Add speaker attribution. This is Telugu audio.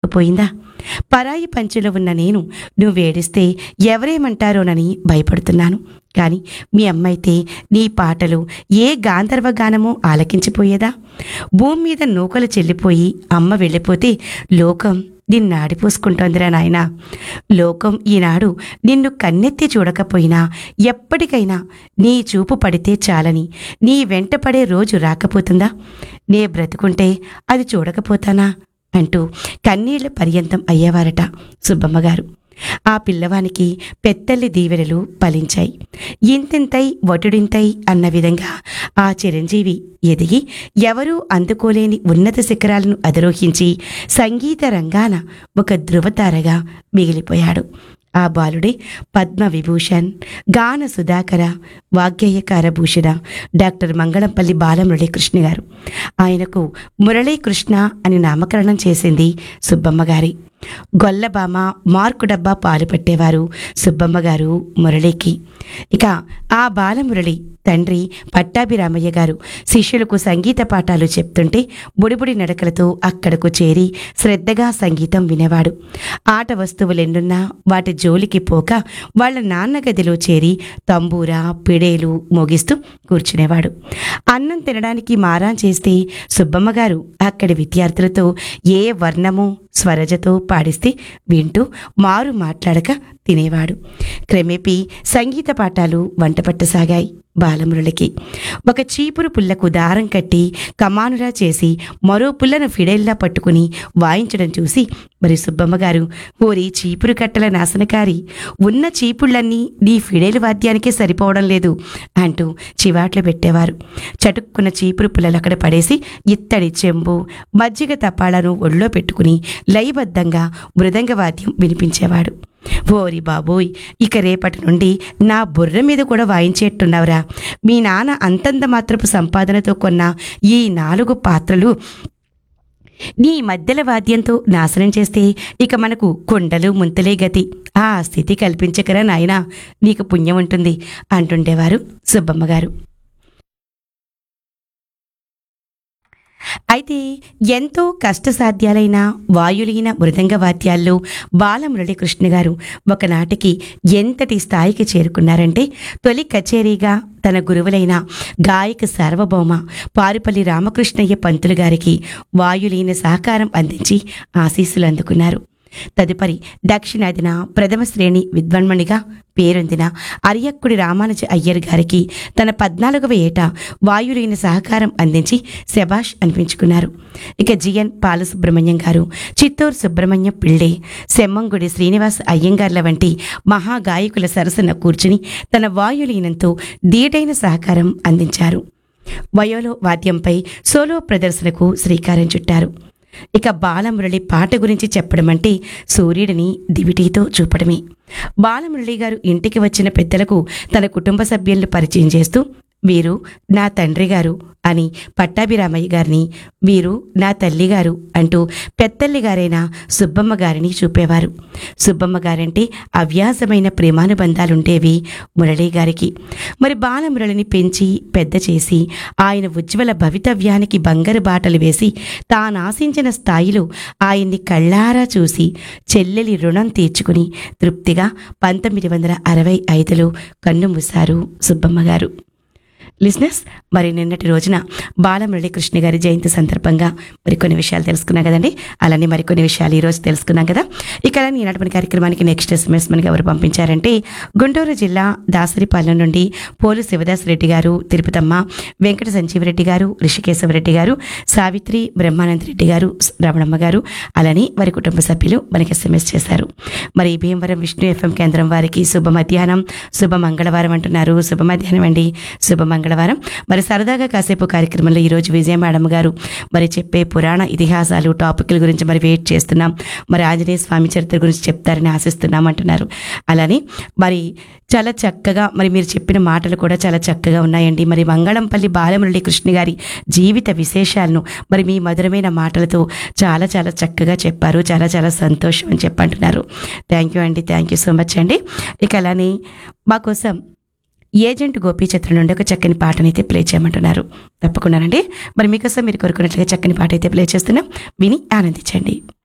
Speaker 1: గుర్తుకుపోయిందా పరాయి పంచులో ఉన్న నేను నువ్వేడిస్తే ఎవరేమంటారోనని భయపడుతున్నాను కానీ మీ అమ్మైతే నీ పాటలు ఏ గాంధర్వ గానమో ఆలకించిపోయేదా భూమి మీద నూకలు చెల్లిపోయి అమ్మ వెళ్ళిపోతే లోకం నిన్ను ఆడిపోసుకుంటోందిరా నాయనా లోకం ఈనాడు నిన్ను కన్నెత్తి చూడకపోయినా ఎప్పటికైనా నీ చూపు పడితే చాలని నీ వెంట పడే రోజు రాకపోతుందా నే బ్రతుకుంటే అది చూడకపోతానా అంటూ కన్నీళ్ల పర్యంతం అయ్యేవారట సుబ్బమ్మగారు ఆ పిల్లవానికి పెత్తల్లి దీవెనలు ఫలించాయి ఇంతింతై వటుడింతై అన్న విధంగా ఆ చిరంజీవి ఎదిగి ఎవరూ అందుకోలేని ఉన్నత శిఖరాలను అధిరోహించి సంగీత రంగాన ఒక ధృవతారగా మిగిలిపోయాడు ఆ బాలుడే పద్మ విభూషణ్ గాన సుధాకర వాగ్గేయకార భూషణ డాక్టర్ మంగళంపల్లి బాలమురళీకృష్ణ గారు ఆయనకు మురళీకృష్ణ అని నామకరణం చేసింది సుబ్బమ్మ గారి గొల్లబామ మార్కు డబ్బా పాలు పెట్టేవారు సుబ్బమ్మ గారు మురళికి ఇక ఆ బాలమురళి తండ్రి పట్టాభిరామయ్య గారు శిష్యులకు సంగీత పాఠాలు చెప్తుంటే బుడిబుడి నడకలతో అక్కడకు చేరి శ్రద్ధగా సంగీతం వినేవాడు ఆట వస్తువులెన్నున్నా వాటి జోలికి పోక వాళ్ళ నాన్న గదిలో చేరి తంబూరా పిడేలు మోగిస్తూ కూర్చునేవాడు అన్నం తినడానికి మారాం చేస్తే సుబ్బమ్మ గారు అక్కడి విద్యార్థులతో ఏ వర్ణము స్వరజతో పాడిస్తే వింటూ మారు మాట్లాడక తినేవాడు క్రమేపీ సంగీత పాఠాలు వంటపట్టసాగాయి బాలమురళికి ఒక చీపురు పుల్లకు దారం కట్టి కమానులా చేసి మరో పుల్లను ఫిడేల్లా పట్టుకుని వాయించడం చూసి మరి సుబ్బమ్మ గారు ఓరి చీపురు కట్టల నాశనకారి ఉన్న చీపుళ్ళన్నీ నీ ఫిడేలు వాద్యానికే సరిపోవడం లేదు అంటూ చివాట్లు పెట్టేవారు చటుక్కున్న చీపురు పుల్లలు అక్కడ పడేసి ఇత్తడి చెంబు మజ్జిగ తపాలను ఒళ్ళో పెట్టుకుని లయబద్ధంగా మృదంగ వాద్యం వినిపించేవాడు ఓరి బాబోయ్ ఇక రేపటి నుండి నా బుర్ర మీద కూడా వాయించేట్టున్నావురా మీ నాన్న అంతంత మాత్రపు సంపాదనతో కొన్న ఈ నాలుగు పాత్రలు నీ మధ్యల వాద్యంతో నాశనం చేస్తే ఇక మనకు కొండలు ముంతలే గతి ఆ స్థితి కల్పించకరా నాయనా నీకు పుణ్యం ఉంటుంది అంటుండేవారు సుబ్బమ్మ గారు అయితే ఎంతో కష్టసాధ్యాలైన వాయులీన మృదంగ వాద్యాల్లో బాలమురళీకృష్ణ గారు ఒకనాటికి ఎంతటి స్థాయికి చేరుకున్నారంటే తొలి కచేరీగా తన గురువులైన గాయక సార్వభౌమ పారుపల్లి రామకృష్ణయ్య పంతులు గారికి వాయులీన సహకారం అందించి ఆశీస్సులు అందుకున్నారు తదుపరి దక్షిణాదిన ప్రథమ శ్రేణి విద్వాన్మణిగా పేరొందిన అరియక్కుడి రామానుజ అయ్యర్ గారికి తన పద్నాలుగవ ఏట వాయులీన సహకారం అందించి శబాష్ అనిపించుకున్నారు ఇక జిఎన్ బాలసుబ్రహ్మణ్యం గారు చిత్తూరు సుబ్రహ్మణ్యం పిళ్ళే సెమ్మంగుడి శ్రీనివాస్ అయ్యంగార్ల వంటి మహాగాయకుల సరసన కూర్చుని తన వాయులీనంతో ధీటైన సహకారం అందించారు వయోలో వాద్యంపై సోలో ప్రదర్శనకు శ్రీకారం చుట్టారు ఇక బాలమురళి పాట గురించి చెప్పడం అంటే సూర్యుడిని దివిటీతో చూపడమే బాలమురళి గారు ఇంటికి వచ్చిన పెద్దలకు తన కుటుంబ సభ్యులను పరిచయం చేస్తూ వీరు నా తండ్రి గారు అని పట్టాభిరామయ్య గారిని వీరు నా తల్లి గారు అంటూ పెద్దల్లి గారైన సుబ్బమ్మ గారిని చూపేవారు సుబ్బమ్మ గారంటే అవ్యాసమైన ప్రేమానుబంధాలుండేవి మురళి గారికి మరి బాలమురళిని పెంచి పెద్ద చేసి ఆయన ఉజ్వల భవితవ్యానికి బంగారు బాటలు వేసి తానాశించిన స్థాయిలో ఆయన్ని కళ్ళారా చూసి చెల్లెలి రుణం తీర్చుకుని తృప్తిగా పంతొమ్మిది వందల అరవై ఐదులో కన్ను మూశారు సుబ్బమ్మ గారు లిస్నెస్ మరి నిన్నటి రోజున బాలమురళీకృష్ణ గారి జయంతి సందర్భంగా మరికొన్ని విషయాలు తెలుసుకున్నాం కదండి అలానే మరికొన్ని విషయాలు ఈ రోజు తెలుసుకున్నాం కదా ఇక అలానే ఈనాటి మన కార్యక్రమానికి నెక్స్ట్ ఎస్ఎంఎస్ మనకి ఎవరు పంపించారంటే గుంటూరు జిల్లా దాసరిపాలెం నుండి పోలు శివదాస్ రెడ్డి గారు తిరుపతమ్మ వెంకట సంజీవరెడ్డి గారు ఋషికేశవరెడ్డి గారు సావిత్రి బ్రహ్మానంద రెడ్డి గారు రమణమ్మ గారు అలానే వారి కుటుంబ సభ్యులు మనకి ఎస్ఎంఎస్ చేశారు మరి భీమవరం విష్ణు ఎఫ్ఎం కేంద్రం వారికి శుభ మధ్యాహ్నం శుభ మంగళవారం అంటున్నారు శుభ మధ్యాహ్నం అండి శుభ మంగళవారం మరి సరదాగా కాసేపు కార్యక్రమంలో ఈరోజు విజయ మేడం గారు మరి చెప్పే పురాణ ఇతిహాసాలు టాపిక్ల గురించి మరి వెయిట్ చేస్తున్నాం మరి ఆంజనేయ స్వామి చరిత్ర గురించి చెప్తారని ఆశిస్తున్నాం అంటున్నారు అలానే మరి చాలా చక్కగా మరి మీరు చెప్పిన మాటలు కూడా చాలా చక్కగా ఉన్నాయండి మరి మంగళంపల్లి బాలమురళి కృష్ణ గారి జీవిత విశేషాలను మరి మీ మధురమైన మాటలతో చాలా చాలా చక్కగా చెప్పారు చాలా చాలా సంతోషం అని చెప్పంటున్నారు థ్యాంక్ యూ అండి థ్యాంక్ యూ సో మచ్ అండి ఇక అలానే మా కోసం ఏజెంట్ గోపి చిత్రం నుండి ఒక చక్కని పాటనైతే ప్లే చేయమంటున్నారు తప్పకుండానండి మరి మీకోసం మీరు కోరుకున్నట్లుగా చక్కని పాట అయితే ప్లే చేస్తున్నాం విని ఆనందించండి